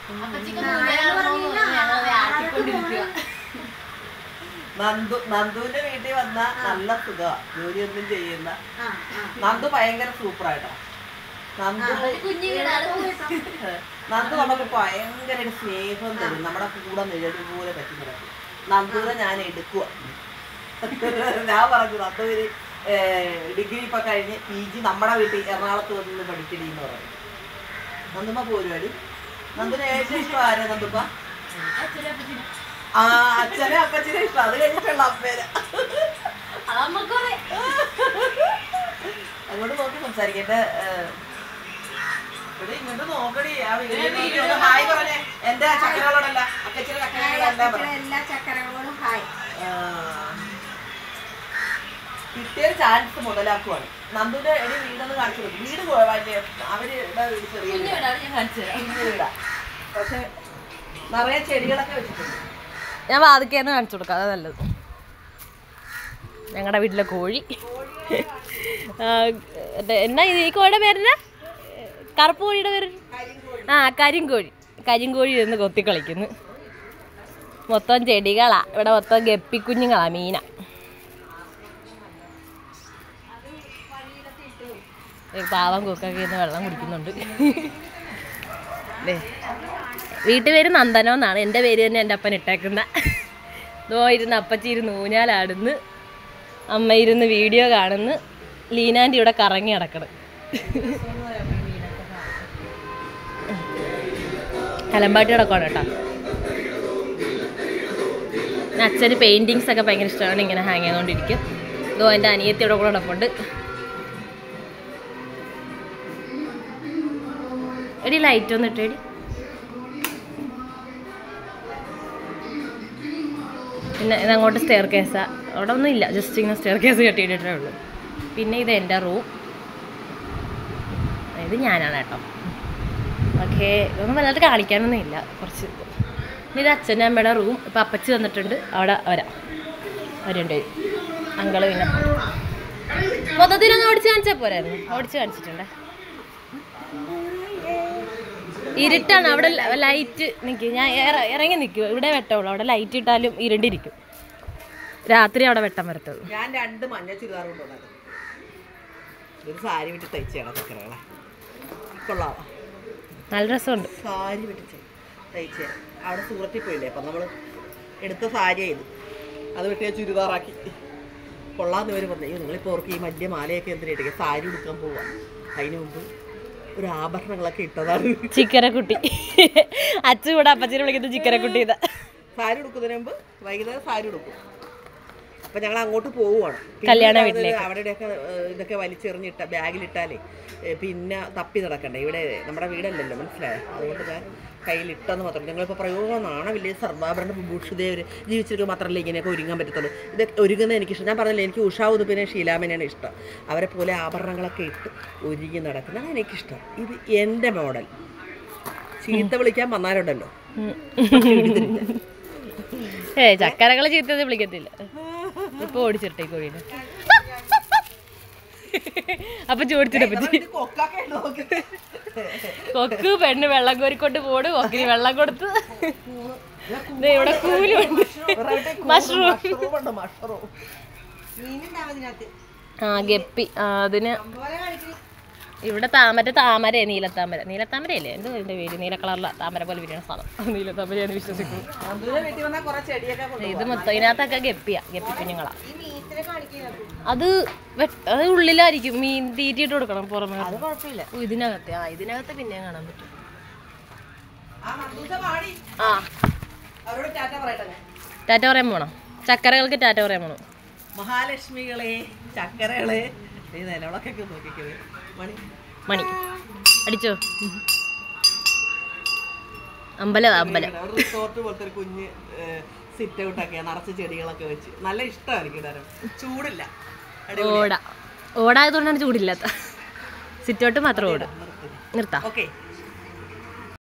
നന്ദു നന്ദുവിന്റെ വീട്ടിൽ വന്ന നല്ല സുഖ ജോലിയൊന്നും ചെയ്യുന്ന നന്ദു ഭയങ്കര സൂപ്പറായിട്ടോ നന്ദു നന്ദു നമുക്ക് ഭയങ്കര ഒരു സ്നേഹം തരും നമ്മുടെ കൂടെ നിഴല് പോലെ പറ്റി കിടക്കും നന്ദുവിനെ ഞാൻ എടുക്കുക ഞാൻ പറഞ്ഞു നന്ദുവിന് ഡിഗ്രി ഇപ്പൊ കഴിഞ്ഞ് പി ജി നമ്മുടെ വീട്ടിൽ എറണാകുളത്ത് വന്ന് പഠിക്കടി എന്ന് പറഞ്ഞു നന്ദുമ്മ പോരുവാടി നന്ദുവിന് ഏറ്റവും ഇഷ്ടം ആരാ നന്ദുപ്പ ആ അച്ഛനെ അപ്പച്ചനെ ഇഷ്ടം അത് കഴിഞ്ഞിട്ടുള്ള അമ്മേനെ അങ്ങോട്ട് നോക്കി സംസാരിക്കട്ടെ ഇവിടെ ഇങ്ങോട്ട് നോക്കടി ആ വീഡിയോ നോക്കി ഒന്ന് ഹായ് പറഞ്ഞേ എന്റെ ചക്കരകളോടല്ല അക്കച്ചിയുടെ ചക്കരകളെല്ലാം പറഞ്ഞു എല്ലാ ചക്കരകളോടും ഹായ് കിട്ടിയൊരു ചാൻസ് മുതലാക്കുവാണ് നന്ദുന്റെ എടി വീടൊന്ന് കാണിച്ചു കൊടുക്കും വീട് കൊ- വലിയ അവരുടെ വീട് ചെറിയ വീടാ. കുഞ്ഞു വീടാ പക്ഷെ നിറയെ ചെടികളൊക്കെ വെച്ചിട്ടുണ്ട് ഞാൻ വാതിക്കേന്ന് കാണിച്ചു കൊടുക്കാം അതാ നല്ലത് ഞങ്ങളുടെ വീട്ടിലെ കോഴി ആ, മറ്റേ എന്നാ ഇത് ഈ കോഴിയുടെ പേരെന്നാ കറുപ്പ് കോഴിയുടെ പേര് ആ കരിങ്കോഴി കരിങ്കോഴി ഇരുന്ന് കൊത്തി കളിക്കുന്നു മൊത്തം ചെടികളാ ഇവിടെ മൊത്തം ഗപ്പിക്കുഞ്ഞുങ്ങളാ മീന ഈ പാവം കുക്കൊക്കെ ഇരുന്ന് വെള്ളം കുടിക്കുന്നുണ്ട് ദേ വീട്ടു പേര് നന്ദനം എന്നാണ് എൻ്റെ പേര് തന്നെ എൻ്റെ അപ്പൻ ഇട്ടേക്കുന്ന ദോ ഇരുന്ന് അപ്പച്ചി ഇരുന്ന് ഊഞ്ഞാലാടുന്ന് അമ്മ ഇരുന്ന് വീഡിയോ കാണുന്നു ലീനാൻ്റെ ഇവിടെ കറങ്ങി നടക്കണം കലമ്പാട്ടി കിടക്കണം കേട്ടോ പിന്നെ അച്ഛന് പെയിൻറ്റിങ്സ് ഒക്കെ ഭയങ്കര ഇഷ്ടമാണ് ഇങ്ങനെ ഹാങ് ചെയ്തുകൊണ്ടിരിക്കും ഇതോ എൻ്റെ അനിയത്തിയുടെ കൂടെ കിടപ്പുണ്ട് എടി ലൈറ്റ് ഒന്ന് ഇട്ടേടി പിന്നെ ഇതങ്ങോട്ട് സ്റ്റെയർ കേസാ അവിടെ ഒന്നും ഇല്ല ജസ്റ്റ് ഇങ്ങനെ സ്റ്റെയർ കേസ് കെട്ടിയിട്ടേ ഉള്ളൂ പിന്നെ ഇത് എൻ്റെ റൂം ഇത് ഞാനാണ് കേട്ടോ ഓക്കെ ഇതൊന്നും വല്ലാതെ കാണിക്കാനൊന്നും ഇല്ല കുറച്ച് പിന്നെ ഇത് അച്ഛൻ്റെ അമ്മയുടെ റൂം ഇപ്പം അപ്പച്ചി വന്നിട്ടുണ്ട് അവിടെ വരാം അവരുണ്ട് അങ്കള് പിന്നെ മൊത്തത്തിലൊന്ന് ഓടിച്ച് കാണിച്ചാൽ പോരായിരുന്നു ഓടിച്ച് കാണിച്ചിട്ടുണ്ടേ ഇരുട്ടാണ് അവിടെ ലൈറ്റ് നിൽക്കും ഞാൻ ഇറ- ഇറങ്ങി നിൽക്കും ഇവിടെ വെട്ടമുള്ളൂ അവിടെ ലൈറ്റ് ഇട്ടാലും ഇരുണ്ടിരിക്കും രാത്രി അവിടെ വെട്ടം വരത്തുള്ളൂ ഞാൻ രണ്ട് മഞ്ഞ ചുരിദാർ കൊണ്ടുവന്നത് ഒരു സാരി വിട്ട് തയ്ച്ചാണ് ചക്കരകളെ കൊള്ളാവാ നല്ല രസമുണ്ട് സാരി വിട്ട് തയ്ച്ച അവിടെ സൂറത്തിൽ പോയില്ലേ അപ്പം നമ്മൾ എടുത്ത സാരി ഇത് അത് വിട്ട് ഞാൻ ചുരിദാറാക്കി കൊള്ളാന്ന് ഇവർ പറഞ്ഞു "അയ്യോ, നിങ്ങളിപ്പോൾ ഓർക്ക് ഈ മല്യ മാലയൊക്കെ എന്തിനായിട്ട് സാരി ഉടുക്കാൻ പോവാ അതിന് മുമ്പ് ഒരു ആഭരണങ്ങളൊക്കെ ഇട്ടതാണ് ചിക്കരക്കുട്ടി അച്ഛൻ കൂടെ അപ്പച്ചനെ വിളിക്കുന്നത് ചിക്കരക്കുട്ടി ഇതാ സാരി ഉടുക്കുന്നതിന് മുമ്പ് വൈകുന്നേരം സാരി ഉടുക്കും അപ്പൊ ഞങ്ങൾ അങ്ങോട്ട് പോവുകയാണ് പിന്നെ കല്യാണ ഉണ്ടാകുന്നത് വീട്ടിലേക്ക്. അവിടെയൊക്കെ ഏഹ്, ഇതൊക്കെ വലിച്ചെറിഞ്ഞിട്ട ബാഗിലിട്ടാലേ ഏഹ്, പിന്നെ തപ്പി നടക്കണ്ടേ ഇവിടെ നമ്മുടെ വീടല്ലല്ലോ മനസ്സിലായോ അതുകൊണ്ട് ഞാൻ കയ്യിലിട്ടെന്ന് മാത്രം ഞങ്ങളിപ്പോൾ പ്രയോഗം നാണമില്ലേ സർവാഭരണ വിഭൂഷിതേവർ ജീവിച്ചിരിക്കുക മാത്രമല്ല ഇങ്ങനെയൊക്കെ ഒരുങ്ങാൻ പറ്റത്തുള്ളൂ ഇതൊക്കെ ഒരുങ്ങുന്നത് എനിക്കിഷ്ടം ഞാൻ പറഞ്ഞില്ലേ എനിക്ക് ഉഷാവുന്നു പിന്നെ ഷീലാമനെയാണ് ഇഷ്ടം അവരെ പോലെ ആഭരണങ്ങളൊക്കെ ഇട്ട് ഒരുങ്ങി നടക്കുന്നതാണ് എനിക്കിഷ്ടം ഇത് എൻ്റെ മോഡൽ ചീത്ത വിളിക്കാൻ വന്നാലുണ്ടല്ലോ ഏ ചക്കരകളെ ചീത്തത് വിളിക്കത്തില്ല ഇപ്പൊ ഓടിച്ചിട്ടേ കോഴീനെ അപ്പൊ ചോദിച്ചിട്ട് പറ്റി കൊക്കൊക്കെ നോക്കി കൊക്ക് പെണ്ണ് വെള്ളം കോരിക്കൊണ്ട് പോട് കൊക്കിന് വെള്ളം കൊടുത്ത് ദേ ഇവിടെ കൂലുണ്ട് മഷ്റൂം മഷ്റൂമുണ്ട് മഷ്റൂം മീനുണ്ടാവും ഇതിനകത്ത് ആ ഗപ്പി ആ, അതിന് പോലെ കളിക്കും ഇവിടെ താമര താമര നീലത്താമര നീലത്താമരയല്ലേ എന്തോ ഇതിന്റെ പേര് നീല കളറില താമര പോലെ വിരിയണ സാധനം നീലത്താമരയെന്ന് വിശ്വസിക്കുന്നു നന്ദുവിന്റെ വീട്ടിൽ വന്നാൽ കുറെ ചെടിയൊക്കെ കൊണ്ടുപോകും ഇത് മൊത്തം ഇതിനകത്തൊക്കെ ഗപ്പിയാ ഗപ്പി കുഞ്ഞുങ്ങളാ ഈ മീനത്തിനെ കാണിക്കുന്നത് അത് വെട്ട- അത് ഉള്ളിലായിരിക്കും മീൻ തീറ്റിയിട്ട് കൊടുക്കണം പുറമെ അത് കുഴപ്പമില്ല ഓ, ഇതിനകത്ത് ആ ഇതിനകത്ത് പിന്നെ കാണാൻ പറ്റും ആ നന്ദൂസ പാടി ആ അവരോട് ടാറ്റ പറയട്ടെ ഞാൻ. ടാറ്റ പറയാൻ പോണം ചക്കരകൾക്ക് ടാറ്റ പറയാൻ പോണം മഹാലക്ഷ്മികളെ ചക്കരകളെ ഈ നിലവിളക്കൊക്കെ നോക്കിക്കോ മണി മണി അടിച്ചോ അമ്പലം അമ്പലം ഒരു റിസോർട്ട് പോലത്തെ ഒരു കുഞ്ഞ് സിറ്റ് ഔട്ടൊക്കെ നിറച്ച് ചെടികളൊക്കെ വെച്ച് നല്ല ഇഷ്ടമാണ് എനിക്ക് ഇടാനും ചൂടില്ല ഓട ഓടായതുകൊണ്ടാണ് ചൂടില്ലാത്ത സിറ്റോട്ട് മാത്രം ഓട് നിർത്താം ഓക്കെ